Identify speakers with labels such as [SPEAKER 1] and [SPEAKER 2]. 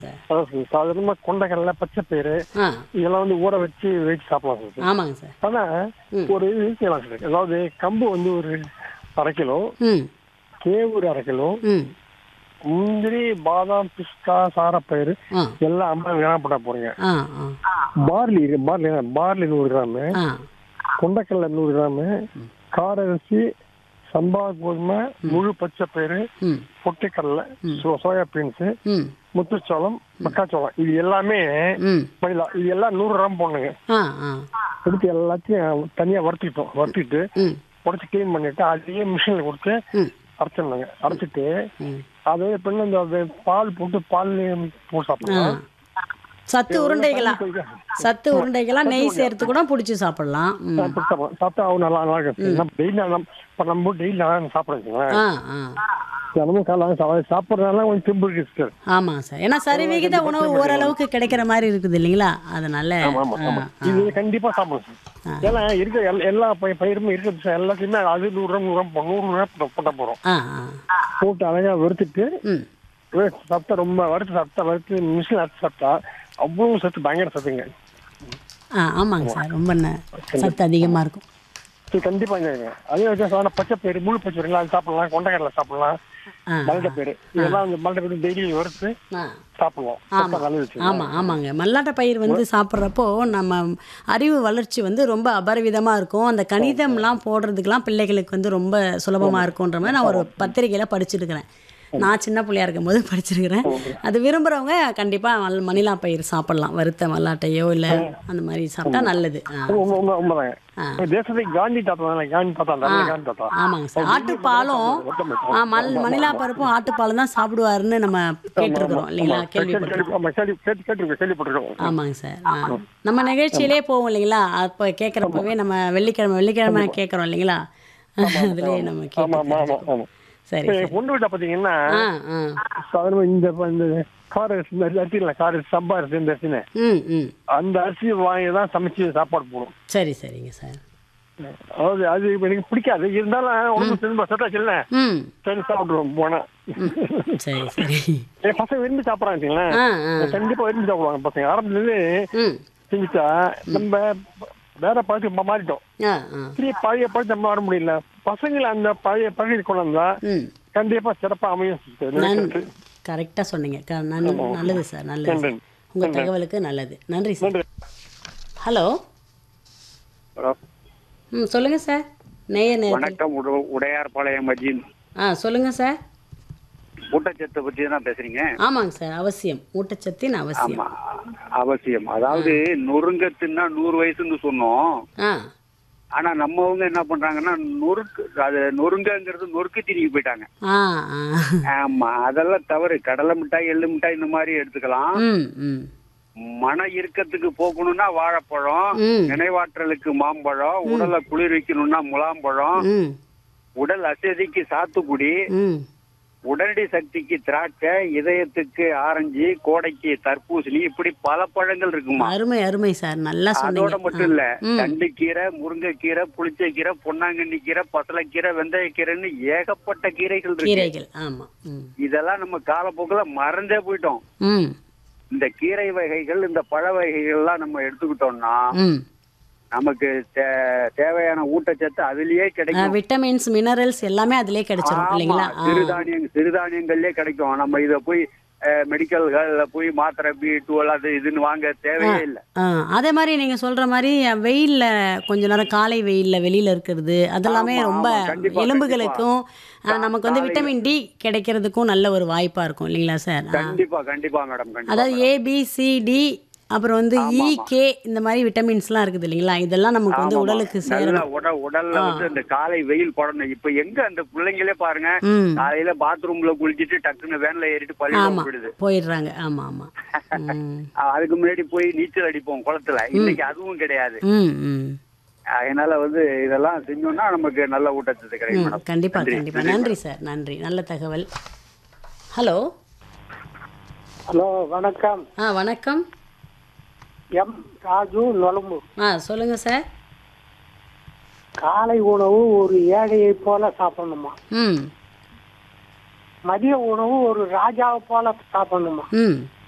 [SPEAKER 1] அதாவது சாதாரணமா கொண்டைக்கடலை பச்சை பயிறு
[SPEAKER 2] ஆ
[SPEAKER 1] இதெல்லாம் வந்து ஊற வச்சு வச்சு சாப்பிடலாம் சார்
[SPEAKER 2] ஆமாங்க சார்
[SPEAKER 1] ஆனா ஒரு இது செய்யலாம் சார் அதாவது கம்பு வந்து ஒரு அரை கிலோ
[SPEAKER 2] ம்
[SPEAKER 1] கேவுரு அரை கிலோ
[SPEAKER 2] ம்
[SPEAKER 1] முந்திரி பாதாம் பிஸ்தா சாரப்பயிறு
[SPEAKER 2] ஆ
[SPEAKER 1] எல்லாம் ஐம்பது கிராம் போட்டா போறீங்க
[SPEAKER 2] ஆ ஆ
[SPEAKER 1] பார்லி இருக்கு பார்லி பார்லி நூறு கிராமு
[SPEAKER 2] ஆ
[SPEAKER 1] கொண்டைக்கடலை நூறு கிராமு கார அரிசி சம்பா கோதுமை முழு பச்சை பயிறு
[SPEAKER 2] ம்
[SPEAKER 1] பொட்டுக்கடலை சோ- சோயா பீன்ஸ்
[SPEAKER 2] ம்
[SPEAKER 1] முத்துச்சோளம் மக்காச்சோளம் இது எல்லாமே
[SPEAKER 2] ம்
[SPEAKER 1] மணிலா இது எல்லாம் நூறு கிராம் போடணுங்க
[SPEAKER 2] ஆ ஆ
[SPEAKER 1] எடுத்து எல்லாத்தையும் தனியா வறுத்துக்கிட்டோம் வறுத்துட்டு
[SPEAKER 2] ம்
[SPEAKER 1] உடச்சி க்ளீன் பண்ணிட்டு அதையே மிஷினில் கொடுத்து
[SPEAKER 2] ம்
[SPEAKER 1] அரைச்சிடணுங்க அரைச்சிட்டு
[SPEAKER 2] ம்
[SPEAKER 1] அதை பண்ணி அந்த வே- பால் போட்டு பால் போட்டு
[SPEAKER 2] ஆ
[SPEAKER 1] சாப்பிடலாம்
[SPEAKER 2] சத்து உருண்டைகளா சத்து உருண்டைகளா நெய் சேர்த்து கூட பிடிச்சி சாப்பிடலாம் ம்
[SPEAKER 1] சாப்பிட்டு சாப்பிடலாம். சாப்பிட்டா அவங்க நல்லா நல்லா இருக்கு நம்ம டெய்லி நம்ம இப்போ நம்ம டெய்லி நல்லா சாப்பிடுறோம்
[SPEAKER 2] ஆ ஆ
[SPEAKER 1] தினமும் காலையில் சாப்பிட சாப்பிட்றதுனால கொஞ்சம் தெம்பு இருக்கு சார்
[SPEAKER 2] ஆமாம் சார் ஏன்னா சரிவிகித உணவு ஓரளவுக்கு கிடைக்கிற மாதிரி இருக்குது இல்லைங்களா அதனால
[SPEAKER 1] ஆமா ஆமா ஆமா இது கண்டிப்பா சாப்பிடணும் சார் ஏன்னா இருக்க எல்லா- எல்லா பய- பயிருமே இருக்குது சார் எல்லாத்தையுமே அது நூறு ரூபா நூறு ரூபா போ- நூறு ரூபா போட்ட- போட்டா போறோம்
[SPEAKER 2] ஆ ஆ
[SPEAKER 1] போட்டு அழகா வறுத்துட்டு
[SPEAKER 2] ம்
[SPEAKER 1] வே- சாப்பிட்டா ரொம்ப வறுத்து சாப்பிட்டா வறுத்து மிஷின் அரைச்சு சாப்பிட்டா அவ்வளவு சத்து பயங்கர சத்துங்க
[SPEAKER 2] ஆ ஆமாங்க சார் ரொம்ப ந- சத்து அதிகமாக இருக்கும்
[SPEAKER 1] இது கண்டிப்பா இங்க அதே வச்சு சாதாரண பச்சை பயிறு முழு பச்சை பயிறு அது சாப்பிடலாம் கொண்டைக்கடலை சாப்பிடலாம்
[SPEAKER 2] ஆ
[SPEAKER 1] மல்லிகை பயிறு இதெல்லாம் அந்த மல்லிகை பயிறு டெய்லி வறுத்து
[SPEAKER 2] ஆ
[SPEAKER 1] சாப்பிடுவோம் சாப்பிட்டா நல்லது வச்சு
[SPEAKER 2] ஆமாம் ஆமாங்க மல்லாட்ட பயிர் வந்து சாப்பிட்றப்போ நம்ம அறிவு வளர்ச்சி வந்து ரொம்ப அபரிவிதமாக இருக்கும் அந்த கணிதம்லாம் போடுறதுக்கெலாம் பிள்ளைகளுக்கு வந்து ரொம்ப சுலபமாக இருக்குன்ற மாதிரி நான் ஒரு பத்திரிக்கையில் படிச்சிருக்கிறேன் நான் சின்ன பிள்ளையா இருக்கும்போது படிச்சிருக்கிறேன் அது விரும்புகிறவங்க கண்டிப்பாக மணிலா பயிர் சாப்பிட்லாம் வறுத்த மல்லாட்டையோ இல்லை அந்த மாதிரி சாப்பிட்டா நல்லது ஆ
[SPEAKER 1] உண்மை உண்மை உண்மைதாங்க தேசத்துக்கு காந்தி தாத்தா தானே காந்தி தாத்தா நல்ல காந்தி தாத்தா
[SPEAKER 2] ஆமாங்க சார் ஆட்டுப்பாலும் ஆ மல் மணிலா பருப்பும் ஆட்டுப்பாலும் தான் சாப்பிடுவாருன்னு நம்ம கேட்டிருக்கிறோம் இல்லைங்களா கேள்விப்பட்டிருக்கோம்
[SPEAKER 1] ஆமா கேள்வி கேட்டு கேட்டுருக்கோம் கேள்விப்பட்டிருக்கோம்
[SPEAKER 2] ஆமாங்க சார் ஆ. நம்ம நிகழ்ச்சியிலே போவோம் இல்லைங்களா அப்போ கேட்குறப்பவே நம்ம வெள்ளிக்கிழமை வெள்ளிக்கிழமை கேட்குறோம் இல்லைங்களா அதுலேயே நம்ம
[SPEAKER 1] ஆமா ஆமா
[SPEAKER 2] கேட்டு
[SPEAKER 1] ஆமா ஆமா
[SPEAKER 2] சரி
[SPEAKER 1] இப்ப
[SPEAKER 2] சரி
[SPEAKER 1] பொண்ணு வீட்டை பாத்தீங்கன்னா
[SPEAKER 2] ஆ ஆ
[SPEAKER 1] சாதாரணமா இந்த இந்த கார அரிசி இந்த அரிசி இல்லை கார அரிசி சம்பா அரிசி இந்த அரிசின்னு
[SPEAKER 2] ம் ம்
[SPEAKER 1] அந்த அரிசி வாங்கி தான் சமைச்சு சாப்பாடு போடும்
[SPEAKER 2] சரி சரிங்க சார்
[SPEAKER 1] அதாவது அது இப்ப எனக்கு பிடிக்காது இருந்தாலும் உடம்பு திரும்ப சட்டாச்சு இல்லை
[SPEAKER 2] ம்
[SPEAKER 1] சரி சாப்பிடுவோம் போனா
[SPEAKER 2] சரி சரி
[SPEAKER 1] என் பசங்க விரும்பி சாப்பிட்றாங்க வச்சுங்களேன்
[SPEAKER 2] ஆ ஆ
[SPEAKER 1] கண்டிப்பா விரும்பி சாப்பிடுவாங்க பசங்க ஆரம்பத்துலேருந்து
[SPEAKER 2] ம்
[SPEAKER 1] செஞ்சுட்டா நம்ம வேற பழத்துக்கு மாறிட்டோம்
[SPEAKER 2] ஆ ஆ
[SPEAKER 1] திரும்பி பழைய பழத்தை நம்ம வர முடியல பசங்களை அந்த பழைய பழகி கொண்டு வந்தா
[SPEAKER 2] ம்
[SPEAKER 1] கண்டிப்பா சிறப்பா அமையும் sister.
[SPEAKER 2] நன்றி கரெக்டாக சொன்னீங்க க- நன்- நல்லது சார் நல்லது சார் உங்கள் தகவலுக்கு நல்லது நன்றி சார்
[SPEAKER 1] நன்றி
[SPEAKER 2] ஹலோ ம் சொல்லுங்கள் சார் நேய நேரத்தில்
[SPEAKER 3] வணக்கம் உட- உடையார்பாளையம் மஜீன்
[SPEAKER 2] ஆ சொல்லுங்கள் சார்
[SPEAKER 3] ஊட்டச்சத்தை பத்தி தான் பேசுறீங்க
[SPEAKER 2] ஆமாங்க சார் அவசியம் ஊட்டச்சத்தின் அவசியம்
[SPEAKER 3] ஆமா அவசியம் அதாவது நொறுங்கத்துன்னா நூறு வயசுன்னு சொன்னோம்
[SPEAKER 2] ஆ
[SPEAKER 3] ஆனா நம்மவங்க என்ன பண்றாங்கன்னா நொறுக்கு அது நொறுங்கங்கிறது நொறுக்கு திணிக்கு போயிட்டாங்க
[SPEAKER 2] ஆ ஆ
[SPEAKER 3] ஆமா அதெல்லாம் தவறு கடலை மிட்டாய் எள்ளு மிட்டாய் இந்த மாதிரி எடுத்துக்கலாம்
[SPEAKER 2] ம் ம்
[SPEAKER 3] மன இறுக்கத்துக்கு போகணும்னா வாழைப்பழம்
[SPEAKER 2] ம்.
[SPEAKER 3] நினைவாற்றலுக்கு மாம்பழம் உடலை குளிர்விக்கணும்னா முலாம்பழம்
[SPEAKER 2] ம்
[SPEAKER 3] உடல் அசதிக்கு சாத்துக்குடி
[SPEAKER 2] ம்
[SPEAKER 3] உடனடி சக்திக்கு திராட்சை இதயத்துக்கு ஆரஞ்சு கோடைக்கு தர்பூசணி இப்படி பல பழங்கள் இருக்குமா
[SPEAKER 2] அருமை அருமை சார் நல்லா
[SPEAKER 3] அதோட
[SPEAKER 2] சொன்னீங்க
[SPEAKER 3] மட்டும் இல்ல
[SPEAKER 2] ம்.
[SPEAKER 3] தண்டுக்கீரை முருங்கைக்கீரை புளிச்சக்கீரை பொன்னாங்கண்ணி கீரை பசலைக்கீரை வெந்தயக்கீரைன்னு ஏகப்பட்ட கீரைகள் இருக்கு
[SPEAKER 2] கீரைகள் ஆமாம் ம்
[SPEAKER 3] இதெல்லாம் நம்ம காலப்போக்குல மறந்தே போயிட்டோம்
[SPEAKER 2] ம்
[SPEAKER 3] இந்த கீரை வகைகள் இந்த பழ வகைகள்லாம் நம்ம எடுத்துக்கிட்டோம்னா
[SPEAKER 2] ம்
[SPEAKER 3] நமக்கு தே- தேவையான ஊட்டச்சத்து அதுலயே கிடைக்கும்
[SPEAKER 2] விட்டமின்ஸ் மினரல்ஸ் எல்லாமே அதிலே கிடைச்சிரும்
[SPEAKER 3] ஆமா
[SPEAKER 2] இல்லைங்களா ஆ
[SPEAKER 3] சிறுதானியம் சிறுதானியங்கள்லயே கிடைக்கும் நம்ம இத போய் மெடிக்கல்கள்ல போய் மாத்திரை பி டுவெல் அது இதுன்னு வாங்க தேவையே இல்லை
[SPEAKER 2] ஆ அதே மாதிரி நீங்கள் சொல்கிற மாதிரி வெயிலில் கொஞ்ச நேரம் காலை வெயிலில் வெளியில் இருக்கிறது அதெல்லாமே
[SPEAKER 3] ஆமா,
[SPEAKER 2] ரொம்ப
[SPEAKER 3] ஆமா, கண்டிப்பா,
[SPEAKER 2] எலும்புகளுக்கும் ஆ, நமக்கு வந்து விட்டமின் டி கிடைக்கிறதுக்கும் நல்ல ஒரு வாய்ப்பாக இருக்கும் இல்லைங்களா சார் ஆ.
[SPEAKER 3] கண்டிப்பா கண்டிப்பா மேடம் கண்டிப்பா
[SPEAKER 2] அதாவது ஏபிசிடி அப்புறம் வந்து இ கே இந்த மாதிரி விட்டமின்ஸ்லாம் இருக்குது இல்லைங்களா இதெல்லாம் நமக்கு வந்து
[SPEAKER 3] ஆமாமா.
[SPEAKER 2] உடலுக்கு
[SPEAKER 3] நல்ல
[SPEAKER 2] சேரணும்
[SPEAKER 3] உட உடல்ல வந்து இந்த காலை வெயில் படணும் இப்ப எங்க அந்த பிள்ளைங்களே பாருங்க
[SPEAKER 2] ம்
[SPEAKER 3] காலையில பாத்ரூம்ல குளிச்சிட்டு டக்குன்னு வேன்ல ஏறிட்டு பள்ளியில
[SPEAKER 2] ஆமாம்
[SPEAKER 3] போயிடுது
[SPEAKER 2] போயிடுறாங்க ஆமாம் ஆமாம் ம்
[SPEAKER 3] அதுக்கு முன்னாடி போய் நீச்சல் அடிப்போம் குளத்துல இன்னைக்கு அதுவும் கிடையாது
[SPEAKER 2] ம் ம்
[SPEAKER 3] அதனால வந்து இதெல்லாம் செஞ்சோம்னா நமக்கு நல்ல ஊட்டச்சத்து கிடைக்கும்
[SPEAKER 2] ம்
[SPEAKER 3] மேடம்
[SPEAKER 2] கண்டிப்பாக கண்டிப்பாக நன்றி சார் நன்றி நல்ல தகவல் ஹலோ
[SPEAKER 1] ஹலோ வணக்கம்
[SPEAKER 2] ஆ வணக்கம்
[SPEAKER 1] எம் ராஜு நொலம்பு
[SPEAKER 2] ஆ சொல்லுங்கள் சார்
[SPEAKER 1] காலை உணவு ஒரு ஏழையை போல சாப்பிடணுமா
[SPEAKER 2] ம்
[SPEAKER 1] மதிய உணவு ஒரு ராஜாவை போல சாப்பிடணுமா
[SPEAKER 2] ம்